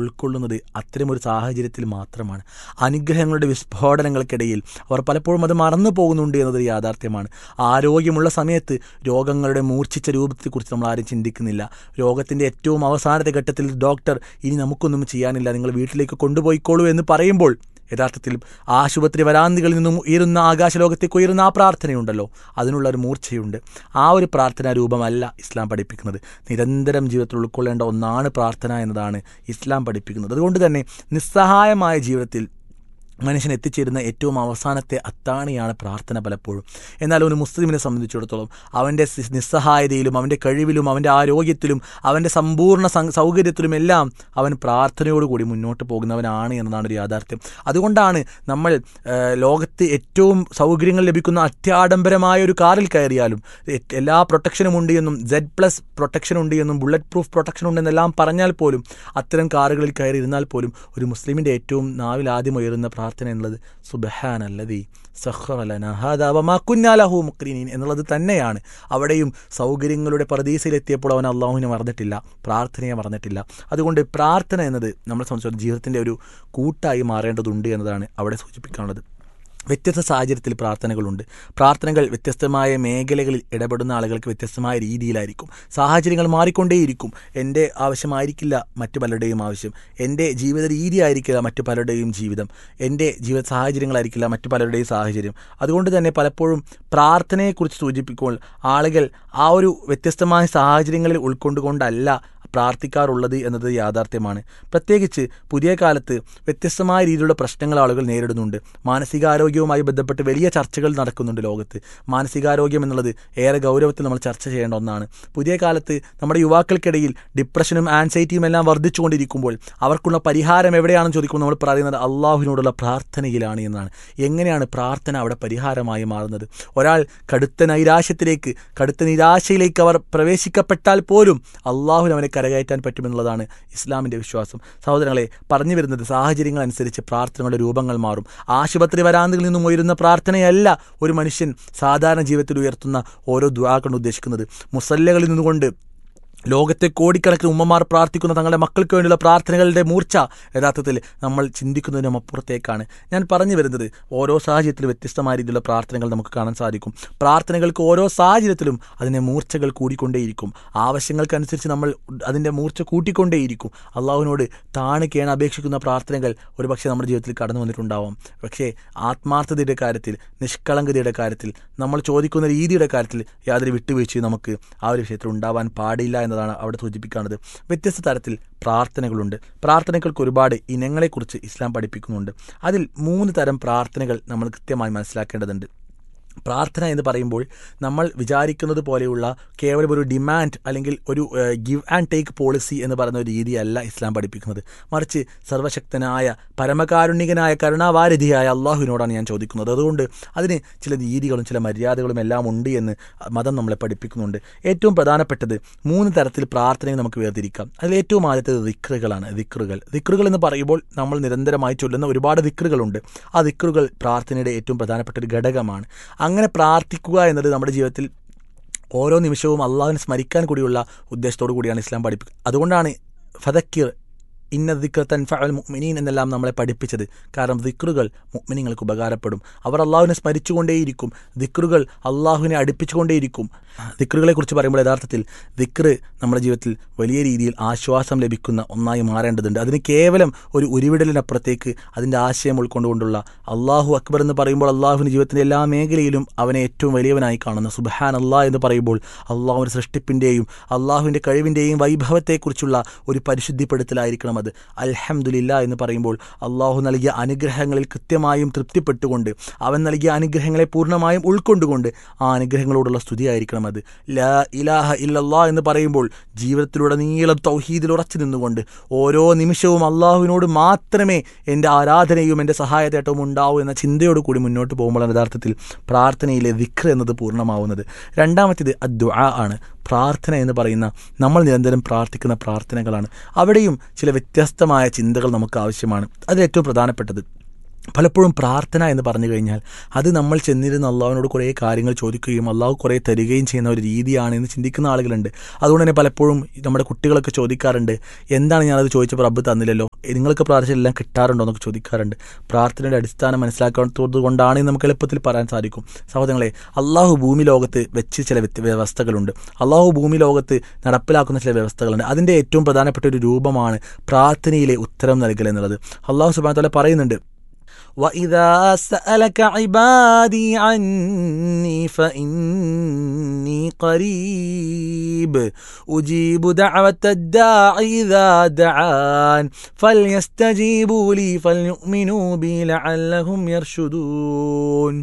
ഉൾക്കൊള്ളുന്നത് അത്തരമൊരു സാഹചര്യത്തിൽ മാത്രമാണ് അനുഗ്രഹങ്ങളുടെ വിസ്ഫോടനങ്ങൾക്കിടയിൽ അവർ പലപ്പോഴും അത് മറന്നു പോകുന്നുണ്ട് എന്നതൊരു യാഥാർത്ഥ്യമാണ് ആരോഗ്യമുള്ള സമയത്ത് രോഗങ്ങളുടെ മൂർച്ഛിച്ച രൂപത്തെക്കുറിച്ച് നമ്മൾ ആരും ചിന്തിക്കുന്നില്ല രോഗത്തിൻ്റെ ഏറ്റവും അവസാനത്തെ ഘട്ടത്തിൽ ഡോക്ടർ ഇനി നമുക്കൊന്നും ചെയ്യാനില്ല നിങ്ങൾ വീട്ടിലേക്ക് കൊണ്ടുപോയിക്കോളൂ എന്ന് പറയുമ്പോൾ യഥാർത്ഥത്തിൽ ആശുപത്രി വരാന്തികളിൽ നിന്നും ഉയരുന്ന ആകാശലോകത്തേക്ക് ഉയരുന്ന ആ പ്രാർത്ഥനയുണ്ടല്ലോ അതിനുള്ള ഒരു മൂർച്ചയുണ്ട് ആ ഒരു പ്രാർത്ഥനാ രൂപമല്ല ഇസ്ലാം പഠിപ്പിക്കുന്നത് നിരന്തരം ജീവിതത്തിൽ ഉൾക്കൊള്ളേണ്ട ഒന്നാണ് പ്രാർത്ഥന എന്നതാണ് ഇസ്ലാം പഠിപ്പിക്കുന്നത് അതുകൊണ്ട് തന്നെ നിസ്സഹായമായ ജീവിതത്തിൽ മനുഷ്യൻ എത്തിച്ചേരുന്ന ഏറ്റവും അവസാനത്തെ അത്താണിയാണ് പ്രാർത്ഥന പലപ്പോഴും എന്നാൽ ഒരു മുസ്ലിമിനെ സംബന്ധിച്ചിടത്തോളം അവൻ്റെ സി- നിസ്സഹായതയിലും അവൻ്റെ കഴിവിലും അവൻ്റെ ആരോഗ്യത്തിലും അവൻ്റെ സമ്പൂർണ്ണ സം- സൗകര്യത്തിലും എല്ലാം അവൻ പ്രാർത്ഥനയോടുകൂടി മുന്നോട്ട് പോകുന്നവനാണ് എന്നതാണ് ഒരു യാഥാർത്ഥ്യം അതുകൊണ്ടാണ് നമ്മൾ ആ, ലോകത്ത് ഏറ്റവും സൗകര്യങ്ങൾ ലഭിക്കുന്ന അത്യാഡംബരമായ ഒരു കാറിൽ കയറിയാലും എ- എല്ലാ പ്രൊട്ടക്ഷനും ഉണ്ട് എന്നും സെഡ് പ്ലസ് പ്രൊട്ടക്ഷൻ ഉണ്ട് എന്നും ബുള്ളറ്റ് പ്രൂഫ് പ്രൊട്ടക്ഷൻ ഉണ്ടെന്നെല്ലാം പറഞ്ഞാൽ പോലും അത്തരം കാറുകളിൽ കയറി ഇരുന്നാൽ പോലും ഒരു മുസ്ലിമിൻ്റെ ഏറ്റവും നാവിൽ ആദ്യം ഉയരുന്ന പ്രാർത്ഥന എന്നുള്ളത് സുബഹാനല്ലതി സഹറലനഹദവമാക്കുന്നാലഹു മുക്രീനീൻ എന്നുള്ളത് തന്നെയാണ് അവിടെയും സൗകര്യങ്ങളുടെ പ്രതീക്ഷയിലെത്തിയപ്പോൾ അവൻ അള്ളാഹുവിനെ മറന്നിട്ടില്ല പ്രാർത്ഥനയെ മറന്നിട്ടില്ല അതുകൊണ്ട് പ്രാർത്ഥന എന്നത് നമ്മളെ സംബന്ധിച്ചിടത്തോളം ജീവിതത്തിൻ്റെ ഒരു കൂട്ടായി മാറേണ്ടതുണ്ട് എന്നതാണ് അവിടെ സൂചിപ്പിക്കാനുള്ളത് വ്യത്യസ്ത സാഹചര്യത്തിൽ പ്രാർത്ഥനകളുണ്ട് പ്രാർത്ഥനകൾ വ്യത്യസ്തമായ മേഖലകളിൽ ഇടപെടുന്ന ആളുകൾക്ക് വ്യത്യസ്തമായ രീതിയിലായിരിക്കും സാഹചര്യങ്ങൾ മാറിക്കൊണ്ടേയിരിക്കും എൻ്റെ ആവശ്യമായിരിക്കില്ല മറ്റു പലരുടെയും ആവശ്യം എൻ്റെ ജീവിത രീതി ആയിരിക്കില്ല മറ്റു പലരുടെയും ജീവിതം എൻ്റെ ജീവിത സാഹചര്യങ്ങളായിരിക്കില്ല മറ്റു പലരുടെയും സാഹചര്യം അതുകൊണ്ട് തന്നെ പലപ്പോഴും പ്രാർത്ഥനയെക്കുറിച്ച് സൂചിപ്പിക്കുമ്പോൾ ആളുകൾ ആ ഒരു വ്യത്യസ്തമായ സാഹചര്യങ്ങളിൽ ഉൾക്കൊണ്ടുകൊണ്ടല്ല പ്രാർത്ഥിക്കാറുള്ളത് എന്നത് യാഥാർത്ഥ്യമാണ് പ്രത്യേകിച്ച് പുതിയ കാലത്ത് വ്യത്യസ്തമായ രീതിയിലുള്ള പ്രശ്നങ്ങൾ ആളുകൾ നേരിടുന്നുണ്ട് മാനസികാരോഗ്യവുമായി ബന്ധപ്പെട്ട് വലിയ ചർച്ചകൾ നടക്കുന്നുണ്ട് ലോകത്ത് മാനസികാരോഗ്യം എന്നുള്ളത് ഏറെ ഗൗരവത്തിൽ നമ്മൾ ചർച്ച ചെയ്യേണ്ട ഒന്നാണ് പുതിയ കാലത്ത് നമ്മുടെ യുവാക്കൾക്കിടയിൽ ഡിപ്രഷനും ആൻസൈറ്റിയും എല്ലാം വർദ്ധിച്ചുകൊണ്ടിരിക്കുമ്പോൾ അവർക്കുള്ള പരിഹാരം എവിടെയാണെന്ന് ചോദിക്കുമ്പോൾ നമ്മൾ പറയുന്നത് അള്ളാഹുവിനോടുള്ള പ്രാർത്ഥനയിലാണ് എന്നാണ് എങ്ങനെയാണ് പ്രാർത്ഥന അവിടെ പരിഹാരമായി മാറുന്നത് ഒരാൾ കടുത്ത നൈരാശ്യത്തിലേക്ക് കടുത്ത നിരാശയിലേക്ക് അവർ പ്രവേശിക്കപ്പെട്ടാൽ പോലും അള്ളാഹുവിന് അവനെ കരകയറ്റാൻ പറ്റുമെന്നുള്ളതാണ് ഇസ്ലാമിൻ്റെ വിശ്വാസം സഹോദരങ്ങളെ പറഞ്ഞു വരുന്നത് സാഹചര്യങ്ങൾ അനുസരിച്ച് പ്രാർത്ഥനകളുടെ രൂപങ്ങൾ മാറും ആശുപത്രി വരാന്തകളിൽ നിന്നും ഉയരുന്ന പ്രാർത്ഥനയല്ല ഒരു മനുഷ്യൻ സാധാരണ ജീവിതത്തിൽ ഉയർത്തുന്ന ഓരോ ദ്വാക്കൊണ്ട് ഉദ്ദേശിക്കുന്നത് മുസല്ലകളിൽ നിന്നുകൊണ്ട് ലോകത്തെ കോടിക്കണക്കിന് ഉമ്മമാർ പ്രാർത്ഥിക്കുന്ന തങ്ങളുടെ മക്കൾക്ക് വേണ്ടിയുള്ള പ്രാർത്ഥനകളുടെ മൂർച്ച യഥാർത്ഥത്തിൽ നമ്മൾ ചിന്തിക്കുന്നതിനും അപ്പുറത്തേക്കാണ് ഞാൻ പറഞ്ഞു വരുന്നത് ഓരോ സാഹചര്യത്തിലും വ്യത്യസ്തമായ രീതിയിലുള്ള പ്രാർത്ഥനകൾ നമുക്ക് കാണാൻ സാധിക്കും പ്രാർത്ഥനകൾക്ക് ഓരോ സാഹചര്യത്തിലും അതിൻ്റെ മൂർച്ചകൾ കൂടിക്കൊണ്ടേയിരിക്കും ആവശ്യങ്ങൾക്കനുസരിച്ച് നമ്മൾ അതിൻ്റെ മൂർച്ച കൂട്ടിക്കൊണ്ടേയിരിക്കും അള്ളാഹുവിനോട് താണ് കേണ അപേക്ഷിക്കുന്ന പ്രാർത്ഥനകൾ ഒരുപക്ഷെ നമ്മുടെ ജീവിതത്തിൽ കടന്നു വന്നിട്ടുണ്ടാവാം പക്ഷേ ആത്മാർത്ഥതയുടെ കാര്യത്തിൽ നിഷ്കളങ്കതയുടെ കാര്യത്തിൽ നമ്മൾ ചോദിക്കുന്ന രീതിയുടെ കാര്യത്തിൽ യാതൊരു വിട്ടുവീഴ്ചയും നമുക്ക് ആ ഒരു വിഷയത്തിൽ ഉണ്ടാവാൻ പാടില്ല എന്നതാണ് അവിടെ സൂചിപ്പിക്കുന്നത് വ്യത്യസ്ത തരത്തിൽ പ്രാർത്ഥനകളുണ്ട് പ്രാർത്ഥനകൾക്ക് ഒരുപാട് ഇനങ്ങളെക്കുറിച്ച് ഇസ്ലാം പഠിപ്പിക്കുന്നുണ്ട് അതിൽ മൂന്ന് തരം പ്രാർത്ഥനകൾ നമ്മൾ കൃത്യമായി മനസ്സിലാക്കേണ്ടതുണ്ട് പ്രാർത്ഥന എന്ന് പറയുമ്പോൾ നമ്മൾ വിചാരിക്കുന്നത് പോലെയുള്ള കേവലം ഒരു ഡിമാൻഡ് അല്ലെങ്കിൽ ഒരു ഗിവ് ആൻഡ് ടേക്ക് പോളിസി എന്ന് പറയുന്ന ഒരു രീതിയല്ല ഇസ്ലാം പഠിപ്പിക്കുന്നത് മറിച്ച് സർവശക്തനായ പരമകാരുണികനായ കരുണാവാരധിയായ അള്ളാഹുവിനോടാണ് ഞാൻ ചോദിക്കുന്നത് അതുകൊണ്ട് അതിന് ചില രീതികളും ചില മര്യാദകളും എല്ലാം ഉണ്ട് എന്ന് മതം നമ്മളെ പഠിപ്പിക്കുന്നുണ്ട് ഏറ്റവും പ്രധാനപ്പെട്ടത് മൂന്ന് തരത്തിൽ പ്രാർത്ഥനയെ നമുക്ക് വേർതിരിക്കാം അതിൽ ഏറ്റവും ആദ്യത്തേത് ദിക്റുകളാണ് ദിക്റുകൾ ദിക്റുകൾ എന്ന് പറയുമ്പോൾ നമ്മൾ നിരന്തരമായി ചൊല്ലുന്ന ഒരുപാട് ദിക്റുകളുണ്ട് ആ ദിക്റുകൾ പ്രാർത്ഥനയുടെ ഏറ്റവും പ്രധാനപ്പെട്ട ഒരു ഘടകമാണ് അങ്ങനെ പ്രാർത്ഥിക്കുക എന്നത് നമ്മുടെ ജീവിതത്തിൽ ഓരോ നിമിഷവും അള്ളാഹുവിനെ സ്മരിക്കാൻ കൂടിയുള്ള ഉദ്ദേശത്തോടു കൂടിയാണ് ഇസ്ലാം പഠിപ്പിക്കുക അതുകൊണ്ടാണ് ഫതക്കിർ ഇന്ന ദിക്ർ തൻഫഅൽ മുഅ്മിനീൻ എന്നെല്ലാം നമ്മളെ പഠിപ്പിച്ചത് കാരണം ദിക്റുകൾ മുഅ്മിനീങ്ങൾക്ക് ഉപകാരപ്പെടും അവർ അള്ളാഹുവിനെ സ്മരിച്ചുകൊണ്ടേയിരിക്കും ദിക്റുകൾ അള്ളാഹുവിനെ അടുപ്പിച്ചുകൊണ്ടേയിരിക്കും ദിക്റുകളെ കുറിച്ച് പറയുമ്പോൾ യഥാർത്ഥത്തിൽ ദിക്റ് നമ്മുടെ ജീവിതത്തിൽ വലിയ രീതിയിൽ ആശ്വാസം ലഭിക്കുന്ന ഒന്നായി മാറേണ്ടതുണ്ട് അതിന് കേവലം ഒരു ഉരുവിടലിനപ്പുറത്തേക്ക് അതിൻ്റെ ആശയം ഉൾക്കൊണ്ടുകൊണ്ടുള്ള അള്ളാഹു അക്ബർ എന്ന് പറയുമ്പോൾ അള്ളാഹുവിൻ്റെ ജീവിതത്തിൻ്റെ എല്ലാ മേഖലയിലും അവനെ ഏറ്റവും വലിയവനായി കാണുന്ന സുബഹാൻ അള്ളാഹ് എന്ന് പറയുമ്പോൾ അള്ളാഹുവിൻ്റെ സൃഷ്ടിപ്പിൻ്റെയും അള്ളാഹുവിൻ്റെ കഴിവിൻ്റെയും വൈഭവത്തെക്കുറിച്ചുള്ള ഒരു പരിശുദ്ധിപ്പെടുത്തലായിരിക്കണം അത് അൽഹംദുലില്ല എന്ന് പറയുമ്പോൾ അള്ളാഹു നൽകിയ അനുഗ്രഹങ്ങളിൽ കൃത്യമായും തൃപ്തിപ്പെട്ടുകൊണ്ട് അവൻ നൽകിയ അനുഗ്രഹങ്ങളെ പൂർണ്ണമായും ഉൾക്കൊണ്ടുകൊണ്ട് ആ അനുഗ്രഹങ്ങളോടുള്ള സ്തുതിയായിരിക്കണം അത് ലാ ഇലാഹ ഇല്ലല്ലാ എന്ന് പറയുമ്പോൾ ജീവിതത്തിലുടനീളം തൗഹീദിൽ ഉറച്ചു നിന്നുകൊണ്ട് ഓരോ നിമിഷവും അള്ളാഹുവിനോട് മാത്രമേ എൻ്റെ ആരാധനയും എൻ്റെ സഹായതേട്ടവും ഉണ്ടാവൂ എന്ന ചിന്തയോട് കൂടി മുന്നോട്ട് പോകുമ്പോഴാണ് യഥാർത്ഥത്തിൽ പ്രാർത്ഥനയിലെ വിക്ര എന്നത് പൂർണ്ണമാവുന്നത് രണ്ടാമത്തേത് അദ്വാ ആണ് പ്രാർത്ഥന എന്ന് പറയുന്ന നമ്മൾ നിരന്തരം പ്രാർത്ഥിക്കുന്ന പ്രാർത്ഥനകളാണ് അവിടെയും ചില വ്യത്യസ്തമായ ചിന്തകൾ നമുക്ക് ആവശ്യമാണ് അതിൽ ഏറ്റവും പ്രധാനപ്പെട്ടത് പലപ്പോഴും പ്രാർത്ഥന എന്ന് പറഞ്ഞു കഴിഞ്ഞാൽ അത് നമ്മൾ ചെന്നിരുന്ന് അള്ളാഹുവിനോട് കുറേ കാര്യങ്ങൾ ചോദിക്കുകയും അള്ളാഹു കുറേ തരികയും ചെയ്യുന്ന ഒരു രീതിയാണ് എന്ന് ചിന്തിക്കുന്ന ആളുകളുണ്ട് അതുകൊണ്ട് തന്നെ പലപ്പോഴും നമ്മുടെ കുട്ടികളൊക്കെ ചോദിക്കാറുണ്ട് എന്താണ് ഞാനത് ചോദിച്ചപ്പോൾ റബ്ബ് തന്നില്ലല്ലോ നിങ്ങൾക്ക് പ്രാർത്ഥനയെല്ലാം കിട്ടാറുണ്ടോ എന്നൊക്കെ ചോദിക്കാറുണ്ട് പ്രാർത്ഥനയുടെ അടിസ്ഥാനം മനസ്സിലാക്കാത്തത് കൊണ്ടാണ് നമുക്ക് എളുപ്പത്തിൽ പറയാൻ സാധിക്കും സഹോദരങ്ങളെ അള്ളാഹു ഭൂമി ലോകത്ത് വെച്ച് ചില വ്യത്യ- വ്യവസ്ഥകളുണ്ട് അള്ളാഹു ഭൂമി ലോകത്ത് നടപ്പിലാക്കുന്ന ചില വ്യവസ്ഥകളുണ്ട് അതിൻ്റെ ഏറ്റവും പ്രധാനപ്പെട്ട ഒരു രൂപമാണ് പ്രാർത്ഥനയിലെ ഉത്തരം നൽകൽ എന്നുള്ളത് അള്ളാഹു സുബാൻ തല പറയുന്നുണ്ട് وإذا سألك عبادي عني فإني قريب أجيب دعوة الداع إذا دعان فليستجيبوا لي فليؤمنوا بي لعلهم يرشدون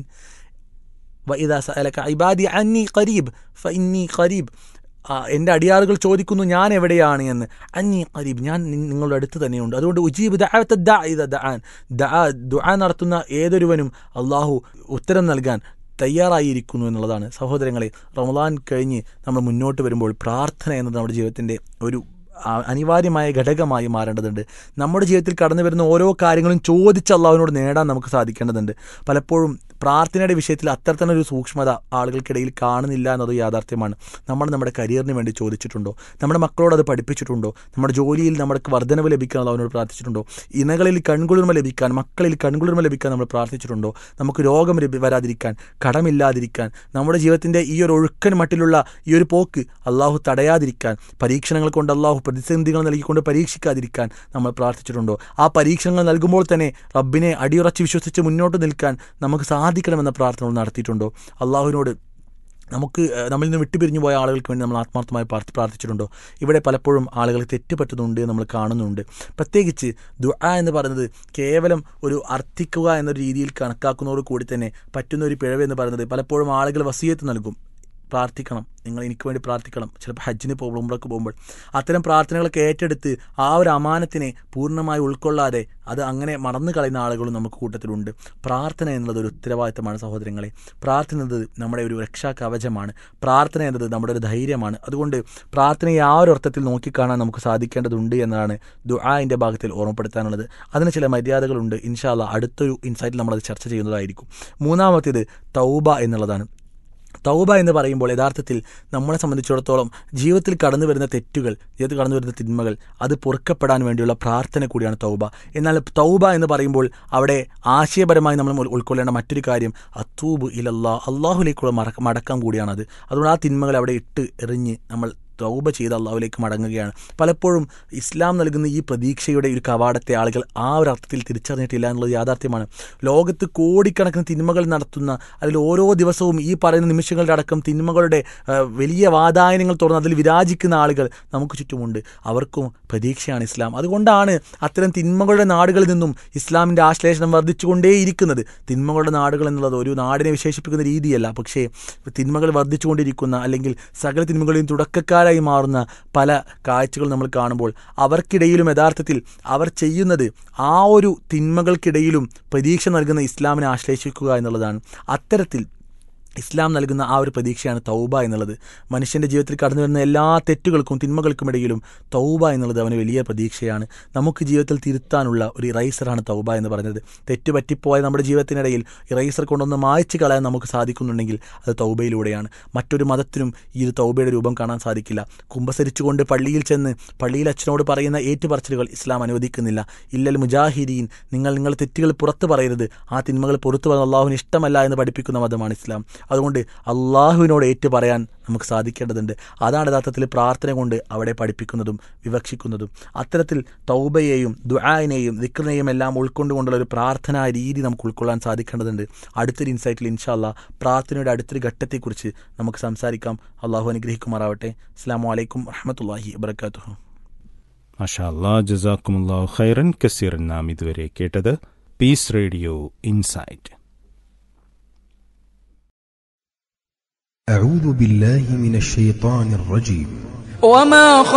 وإذا سألك عبادي عني قريب فإني قريب ആ, എൻ്റെ അടിയാറുകൾ ചോദിക്കുന്നു ഞാൻ എവിടെയാണ് എന്ന് അന്നി കരീബ് ഞാൻ നി- നിങ്ങളുടെ അടുത്ത് തന്നെയുണ്ട് അതുകൊണ്ട് ഉജീബ് ദഅവത്ത ദാ ഇദ ദഅാൻ ദഅ ദുആ നടത്തുന്ന ഏതൊരുവനും അള്ളാഹു ഉത്തരം നൽകാൻ തയ്യാറായിരിക്കുന്നു എന്നുള്ളതാണ് സഹോദരങ്ങളെ റമദാൻ കഴിഞ്ഞ് നമ്മൾ മുന്നോട്ട് വരുമ്പോൾ പ്രാർത്ഥന എന്നത് നമ്മുടെ ജീവിതത്തിൻ്റെ ഒരു ആ- അനിവാര്യമായ ഘടകമായി മാറേണ്ടതുണ്ട് നമ്മുടെ ജീവിതത്തിൽ കടന്നു വരുന്ന ഓരോ കാര്യങ്ങളും ചോദിച്ച് അള്ളാഹുവിനോട് നേടാൻ നമുക്ക് സാധിക്കേണ്ടതുണ്ട് പലപ്പോഴും പ്രാർത്ഥനയുടെ വിഷയത്തിൽ അത്തരത്തിലൊരു സൂക്ഷ്മത ആളുകൾക്കിടയിൽ കാണുന്നില്ല എന്നത് യാഥാർത്ഥ്യമാണ് നമ്മൾ നമ്മുടെ കരിയറിന് വേണ്ടി ചോദിച്ചിട്ടുണ്ടോ നമ്മുടെ മക്കളോട് അത് പഠിപ്പിച്ചിട്ടുണ്ടോ നമ്മുടെ ജോലിയിൽ നമുക്ക് വർധനവ് ലഭിക്കാൻ അള്ളാഹുവിനോട് പ്രാർത്ഥിച്ചിട്ടുണ്ടോ ഇണകളിൽ കൺകുളിർമ ലഭിക്കാൻ മക്കളിൽ കൺകുളിർമ ലഭിക്കാൻ നമ്മൾ പ്രാർത്ഥിച്ചിട്ടുണ്ടോ നമുക്ക് രോഗം ലഭി- വരാതിരിക്കാൻ കടമില്ലാതിരിക്കാൻ നമ്മുടെ ജീവിതത്തിൻ്റെ ഈ ഒരു ഒഴുക്കൻ മട്ടിലുള്ള ഈ ഒരു പോക്ക് അള്ളാഹു തടയാതിരിക്കാൻ പരീക്ഷണങ്ങൾ കൊണ്ട് അള്ളാഹു പ്രതിസന്ധികൾ നൽകിക്കൊണ്ട് പരീക്ഷിക്കാതിരിക്കാൻ നമ്മൾ പ്രാർത്ഥിച്ചിട്ടുണ്ടോ ആ പരീക്ഷണങ്ങൾ നൽകുമ്പോൾ തന്നെ റബ്ബിനെ അടിയുറച്ച് വിശ്വസിച്ച് മുന്നോട്ട് നിൽക്കാൻ നമുക്ക് സാധിക്കണമെന്ന പ്രാർത്ഥന നടത്തിയിട്ടുണ്ടോ അള്ളാഹുവിനോട് നമുക്ക് ഏഹ്, നമ്മളിൽ നിന്ന് വിട്ടുപിരിഞ്ഞു പോയ ആളുകൾക്ക് വേണ്ടി നമ്മൾ ആത്മാർത്ഥമായി പ്രാർത്ഥി പ്രാർത്ഥിച്ചിട്ടുണ്ടോ ഇവിടെ പലപ്പോഴും ആളുകൾ തെറ്റുപറ്റുന്നുണ്ട് നമ്മൾ കാണുന്നുണ്ട് പ്രത്യേകിച്ച് ദുആ എന്ന് പറയുന്നത് കേവലം ഒരു അർത്ഥിക്കുക എന്നൊരു രീതിയിൽ കണക്കാക്കുന്നതോട് കൂടി തന്നെ പറ്റുന്ന ഒരു പിഴവ് എന്ന് പറയുന്നത് പലപ്പോഴും ആളുകൾ വസീയത്ത് നൽകും പ്രാർത്ഥിക്കണം നിങ്ങൾ എനിക്ക് വേണ്ടി പ്രാർത്ഥിക്കണം ചിലപ്പോൾ ഹജ്ജിന് പോകുമ്പോൾ ഉംറക്ക് പോകുമ്പോൾ അത്തരം പ്രാർത്ഥനകളൊക്കെ ഏറ്റെടുത്ത് ആ ഒരു അമാനത്തിനെ പൂർണ്ണമായി ഉൾക്കൊള്ളാതെ അത് അങ്ങനെ മറന്നു കളയുന്ന ആളുകളും നമുക്ക് കൂട്ടത്തിലുണ്ട് പ്രാർത്ഥന എന്നുള്ളത് ഒരു ഉത്തരവാദിത്തമാണ് സഹോദരങ്ങളെ പ്രാർത്ഥന എന്നത് നമ്മുടെ ഒരു രക്ഷാ കവചമാണ് പ്രാർത്ഥന എന്നത് നമ്മുടെ ഒരു ധൈര്യമാണ് അതുകൊണ്ട് പ്രാർത്ഥനയെ ആ ഒരു അർത്ഥത്തിൽ നോക്കിക്കാണാൻ നമുക്ക് സാധിക്കേണ്ടതുണ്ട് എന്നതാണ് ദുആഇൻ്റെ ഭാഗത്തിൽ ഓർമ്മപ്പെടുത്താനുള്ളത് അതിന് ചില മര്യാദകളുണ്ട് ഇൻഷാല്ല അടുത്തൊരു ഇൻസൈറ്റിൽ നമ്മളത് ചർച്ച ചെയ്യുന്നതായിരിക്കും മൂന്നാമത്തേത് തൗബ എന്നുള്ളതാണ് തൗബ എന്ന് പറയുമ്പോൾ യഥാർത്ഥത്തിൽ നമ്മളെ സംബന്ധിച്ചിടത്തോളം ജീവിതത്തിൽ കടന്നു വരുന്ന തെറ്റുകൾ ജീവിതത്തിൽ കടന്നു വരുന്ന തിന്മകൾ അത് പൊറുക്കപ്പെടാൻ വേണ്ടിയുള്ള പ്രാർത്ഥന കൂടിയാണ് തൗബ എന്നാൽ തൗബ എന്ന് പറയുമ്പോൾ അവിടെ ആശയപരമായി നമ്മൾ ഉൾ- ഉൾക്കൊള്ളേണ്ട മറ്റൊരു കാര്യം അത്തൂബ് ഇലല്ലാ അള്ളാഹുലേക്കുള്ള മടക്ക മടക്കം കൂടിയാണത് അതുകൊണ്ട് ആ തിന്മകൾ അവിടെ ഇട്ട് എറിഞ്ഞ് നമ്മൾ തൗബ ചെയ്ത് അള്ളാഹുലേക്ക് മടങ്ങുകയാണ് പലപ്പോഴും ഇസ്ലാം നൽകുന്ന ഈ പ്രതീക്ഷയുടെ ഒരു കവാടത്തെ ആളുകൾ ആ ഒരു അർത്ഥത്തിൽ തിരിച്ചറിഞ്ഞിട്ടില്ല എന്നുള്ളത് യാഥാർത്ഥ്യമാണ് ലോകത്ത് കോടിക്കണക്കിന് തിന്മകൾ നടത്തുന്ന അതിൽ ഓരോ ദിവസവും ഈ പറയുന്ന നിമിഷങ്ങളുടെ അടക്കം തിന്മകളുടെ ആ, വലിയ വാതായനങ്ങൾ തുറന്ന് അതിൽ വിരാജിക്കുന്ന ആളുകൾ നമുക്ക് ചുറ്റുമുണ്ട് അവർക്കും പ്രതീക്ഷയാണ് ഇസ്ലാം അതുകൊണ്ടാണ് അത്തരം തിന്മകളുടെ നാടുകളിൽ നിന്നും ഇസ്ലാമിൻ്റെ ആശ്ലേഷണം വർദ്ധിച്ചുകൊണ്ടേയിരിക്കുന്നത് തിന്മകളുടെ നാടുകൾ എന്നുള്ളത് ഒരു നാടിനെ വിശേഷിപ്പിക്കുന്ന രീതിയല്ല പക്ഷേ തിന്മകൾ വർദ്ധിച്ചുകൊണ്ടിരിക്കുന്ന അല്ലെങ്കിൽ സകല തിന്മകളെയും തുടക്കക്കാരായി മാറുന്ന പല കാഴ്ചകൾ നമ്മൾ കാണുമ്പോൾ അവർക്കിടയിലും യഥാർത്ഥത്തിൽ അവർ ചെയ്യുന്നത് ആ ഒരു തിന്മകൾക്കിടയിലും പ്രതീക്ഷ നൽകുന്ന ഇസ്ലാമിനെ ആശ്ലേഷിക്കുക എന്നുള്ളതാണ് അത്തരത്തിൽ ഇസ്ലാം നൽകുന്ന ആ ഒരു പ്രതീക്ഷയാണ് തൗബ എന്നുള്ളത് മനുഷ്യൻ്റെ ജീവിതത്തിൽ കടന്നു വരുന്ന എല്ലാ തെറ്റുകൾക്കും തിന്മകൾക്കും ഇടയിലും തൗബ എന്നുള്ളത് അവന് വലിയ പ്രതീക്ഷയാണ് നമുക്ക് ജീവിതത്തിൽ തിരുത്താനുള്ള ഒരു ഇറൈസറാണ് തൗബ എന്ന് പറഞ്ഞത് തെറ്റ് പറ്റിപ്പോയ നമ്മുടെ ജീവിതത്തിനിടയിൽ ഇറൈസർ കൊണ്ടൊന്ന് മായ്ച്ചു കളയാൻ നമുക്ക് സാധിക്കുന്നുണ്ടെങ്കിൽ അത് തൗബയിലൂടെയാണ് മറ്റൊരു മതത്തിനും ഈ ഒരു തൗബയുടെ രൂപം കാണാൻ സാധിക്കില്ല കുമ്പസരിച്ചുകൊണ്ട് പള്ളിയിൽ ചെന്ന് പള്ളിയിൽ അച്ഛനോട് പറയുന്ന ഏറ്റുപറച്ചിലുകൾ ഇസ്ലാം അനുവദിക്കുന്നില്ല ഇല്ലൽ മുജാഹിദീൻ നിങ്ങൾ നിങ്ങൾ തെറ്റുകൾ പുറത്ത് പറയരുത് ആ തിന്മകൾ പുറത്തു പറഞ്ഞ അള്ളാഹുവിന് ഇഷ്ടമല്ല എന്ന് പഠിപ്പിക്കുന്ന മതമാണ് ഇസ്ലാം അതുകൊണ്ട് അള്ളാഹുവിനോട് ഏറ്റു പറയാൻ നമുക്ക് സാധിക്കേണ്ടതുണ്ട് അതാണ് യഥാർത്ഥത്തിൽ പ്രാർത്ഥന കൊണ്ട് അവിടെ പഠിപ്പിക്കുന്നതും വിവക്ഷിക്കുന്നതും അത്തരത്തിൽ തൗബയെയും ദുആനെയും ദിക്റിനെയും എല്ലാം ഉൾക്കൊണ്ടുകൊണ്ടുള്ള ഒരു പ്രാർത്ഥനാ രീതി നമുക്ക് ഉൾക്കൊള്ളാൻ സാധിക്കേണ്ടതുണ്ട് അടുത്തൊരു ഇൻസൈറ്റിൽ ഇൻഷാല്ല പ്രാർത്ഥനയുടെ അടുത്തൊരു ഘട്ടത്തെക്കുറിച്ച് നമുക്ക് സംസാരിക്കാം അള്ളാഹു അനുഗ്രഹിക്കുമാറാവട്ടെ അസ്സാം വലൈക്കും വറഹമത്തല്ലാഹി വബർക്കാത്തു മാഷാ അല്ലാ ജസാക്കുമുല്ലാ ഖൈറൻ കസീറൻ നാം ഇതുവരെ കേട്ടത് പീസ് റേഡിയോ ഇൻസൈറ്റ് أعوذ بالله من الشيطان الرجيم وما